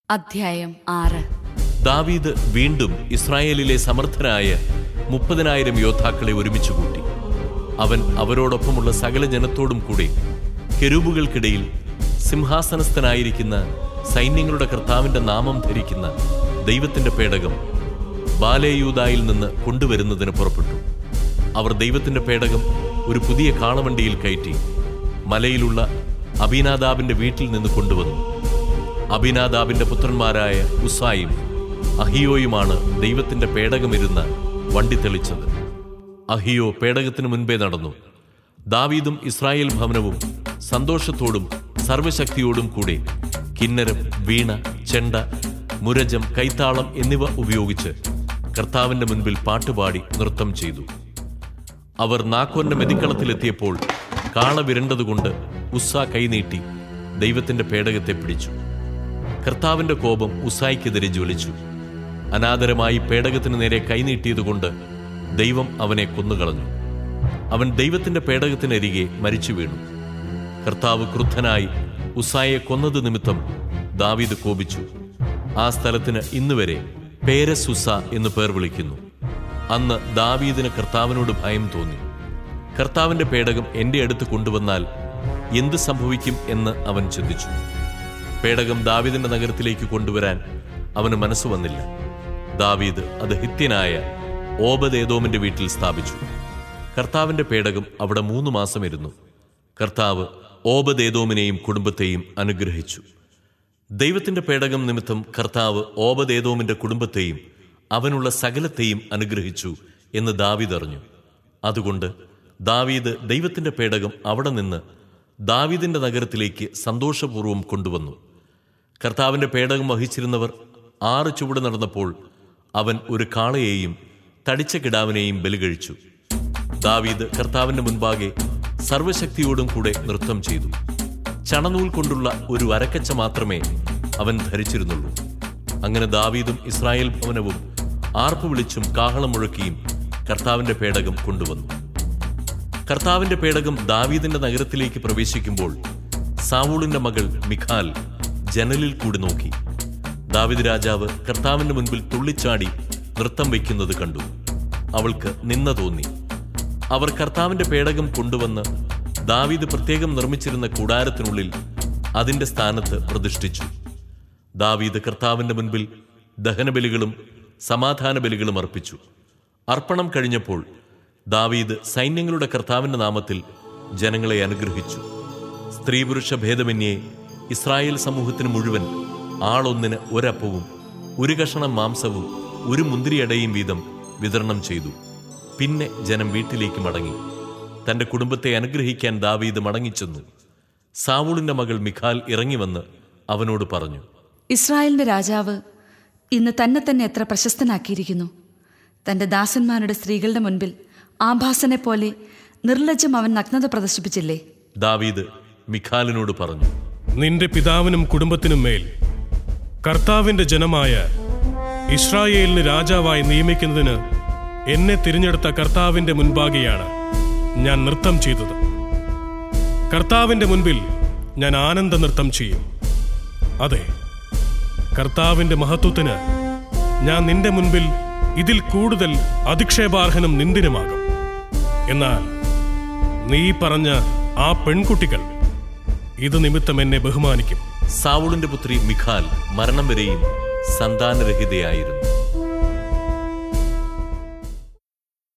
അധ്യായം ആറ് ദാവീദ് വീണ്ടും ഇസ്രായേലിലെ സമർത്ഥരായ മുപ്പതിനായിരം യോദ്ധാക്കളെ ഒരുമിച്ച് കൂട്ടി അവൻ അവരോടൊപ്പമുള്ള സകല ജനത്തോടും കൂടെ കെരൂബുകൾക്കിടയിൽ സിംഹാസനസ്ഥനായിരിക്കുന്ന സൈന്യങ്ങളുടെ കർത്താവിന്റെ നാമം ധരിക്കുന്ന ദൈവത്തിന്റെ പേടകം ബാലേയൂതായിൽ നിന്ന് കൊണ്ടുവരുന്നതിന് പുറപ്പെട്ടു അവർ ദൈവത്തിന്റെ പേടകം ഒരു പുതിയ കാളവണ്ടിയിൽ കയറ്റി മലയിലുള്ള അബീനാദാബിന്റെ വീട്ടിൽ നിന്ന് കൊണ്ടുവന്നു അബിനാദാബിന്റെ പുത്രന്മാരായ ഉസായും അഹിയോയുമാണ് ദൈവത്തിന്റെ പേടകമിരുന്ന വണ്ടി തെളിച്ചത് അഹിയോ പേടകത്തിന് മുൻപേ നടന്നു ദാവീദും ഇസ്രായേൽ ഭവനവും സന്തോഷത്തോടും സർവശക്തിയോടും കൂടെ കിന്നരം വീണ ചെണ്ട മുരജം കൈത്താളം എന്നിവ ഉപയോഗിച്ച് കർത്താവിന്റെ മുൻപിൽ പാട്ടുപാടി നൃത്തം ചെയ്തു അവർ നാക്കോന്റെ മെതിക്കളത്തിലെത്തിയപ്പോൾ കാള വിരണ്ടതുകൊണ്ട് ഉസ്സ കൈനീട്ടി ദൈവത്തിന്റെ പേടകത്തെ പിടിച്ചു കർത്താവിന്റെ കോപം ഉസായിക്കെതിരെ ജ്വലിച്ചു അനാദരമായി പേടകത്തിന് നേരെ കൈനീട്ടിയതുകൊണ്ട് ദൈവം അവനെ കൊന്നുകളഞ്ഞു അവൻ ദൈവത്തിന്റെ പേടകത്തിനരികെ മരിച്ചു വീണു കർത്താവ് ക്രുദ്ധനായി ഉസായെ കൊന്നത് നിമിത്തം ദാവീദ് കോപിച്ചു ആ സ്ഥലത്തിന് ഇന്നുവരെ പേരസുസ എന്ന് പേർ വിളിക്കുന്നു അന്ന് ദാവീദിന് കർത്താവിനോട് ഭയം തോന്നി കർത്താവിന്റെ പേടകം എന്റെ അടുത്ത് കൊണ്ടുവന്നാൽ എന്ത് സംഭവിക്കും എന്ന് അവൻ ചിന്തിച്ചു പേടകം ദാവീദിന്റെ നഗരത്തിലേക്ക് കൊണ്ടുവരാൻ അവന് മനസ്സ് വന്നില്ല ദാവീദ് അത് ഹിത്യനായ ഓബദേദോമിന്റെ വീട്ടിൽ സ്ഥാപിച്ചു കർത്താവിന്റെ പേടകം അവിടെ മൂന്ന് മാസം ഇരുന്നു കർത്താവ് ഓബദേദോമിനെയും കുടുംബത്തെയും അനുഗ്രഹിച്ചു ദൈവത്തിന്റെ പേടകം നിമിത്തം കർത്താവ് ഓബദേദോമിന്റെ കുടുംബത്തെയും അവനുള്ള സകലത്തെയും അനുഗ്രഹിച്ചു എന്ന് ദാവീദ് അറിഞ്ഞു അതുകൊണ്ട് ദാവീദ് ദൈവത്തിന്റെ പേടകം അവിടെ നിന്ന് ദാവീദിന്റെ നഗരത്തിലേക്ക് സന്തോഷപൂർവ്വം കൊണ്ടുവന്നു കർത്താവിന്റെ പേടകം വഹിച്ചിരുന്നവർ ആറ് ചുവട് നടന്നപ്പോൾ അവൻ ഒരു കാളയെയും തടിച്ച കിടാവിനെയും ബലികഴിച്ചു ദാവീദ് കർത്താവിന്റെ മുൻപാകെ സർവശക്തിയോടും കൂടെ നൃത്തം ചെയ്തു ചണനൂൽ കൊണ്ടുള്ള ഒരു അരക്കച്ച മാത്രമേ അവൻ ധരിച്ചിരുന്നുള്ളൂ അങ്ങനെ ദാവീദും ഇസ്രായേൽ ഭവനവും ആർപ്പ് വിളിച്ചും കാഹളം മുഴക്കിയും കർത്താവിന്റെ പേടകം കൊണ്ടുവന്നു കർത്താവിന്റെ പേടകം ദാവീദിന്റെ നഗരത്തിലേക്ക് പ്രവേശിക്കുമ്പോൾ സാവൂളിന്റെ മകൾ മിഖാൽ ജനലിൽ കൂടി നോക്കി ദാവിദ് രാജാവ് കർത്താവിന്റെ മുൻപിൽ തുള്ളിച്ചാടി നൃത്തം വയ്ക്കുന്നത് കണ്ടു അവൾക്ക് നിന്ന തോന്നി അവർ കർത്താവിന്റെ പേടകം കൊണ്ടുവന്ന് ദാവീദ് പ്രത്യേകം നിർമ്മിച്ചിരുന്ന കൂടാരത്തിനുള്ളിൽ അതിന്റെ സ്ഥാനത്ത് പ്രതിഷ്ഠിച്ചു ദാവീദ് കർത്താവിന്റെ മുൻപിൽ ദഹനബലികളും സമാധാന ബലികളും അർപ്പിച്ചു അർപ്പണം കഴിഞ്ഞപ്പോൾ ദാവീദ് സൈന്യങ്ങളുടെ കർത്താവിന്റെ നാമത്തിൽ ജനങ്ങളെ അനുഗ്രഹിച്ചു സ്ത്രീ പുരുഷ ഭേദമന്യേ ഇസ്രായേൽ സമൂഹത്തിന് മുഴുവൻ ആളൊന്നിന് ഒരപ്പവും ഒരു കഷണം മാംസവും ഒരു മുന്തിരിയടയും വീതം വിതരണം ചെയ്തു പിന്നെ ജനം വീട്ടിലേക്ക് മടങ്ങി തന്റെ കുടുംബത്തെ അനുഗ്രഹിക്കാൻ ദാവീദ് മടങ്ങിച്ചെന്നു സാവൂളിന്റെ മകൾ മിഖാൽ ഇറങ്ങിവന്ന് അവനോട് പറഞ്ഞു ഇസ്രായേലിന്റെ രാജാവ് ഇന്ന് തന്നെ തന്നെ എത്ര പ്രശസ്തനാക്കിയിരിക്കുന്നു തന്റെ ദാസന്മാരുടെ സ്ത്രീകളുടെ മുൻപിൽ ആഭാസനെ പോലെ നിർലജ്ജം അവൻ നഗ്നത പ്രദർശിപ്പിച്ചില്ലേ ദാവീദ് മിഖാലിനോട് പറഞ്ഞു നിന്റെ പിതാവിനും കുടുംബത്തിനും മേൽ കർത്താവിന്റെ ജനമായ ഇസ്രായേലിന് രാജാവായി നിയമിക്കുന്നതിന് എന്നെ തിരഞ്ഞെടുത്ത കർത്താവിന്റെ മുൻപാകെയാണ് ഞാൻ നൃത്തം ചെയ്തത് കർത്താവിന്റെ മുൻപിൽ ഞാൻ ആനന്ദ നൃത്തം ചെയ്യും അതെ കർത്താവിന്റെ മഹത്വത്തിന് ഞാൻ നിന്റെ മുൻപിൽ ഇതിൽ കൂടുതൽ അധിക്ഷേപാർഹനും നിന്ദിനുമാകും എന്നാൽ നീ പറഞ്ഞ ആ പെൺകുട്ടികൾ ഇത് നിമിത്തം എന്നെ ബഹുമാനിക്കും സാവൂളിന്റെ പുത്രി മിഖാൽ മരണം വരെയും സന്താനരഹിതയായിരുന്നു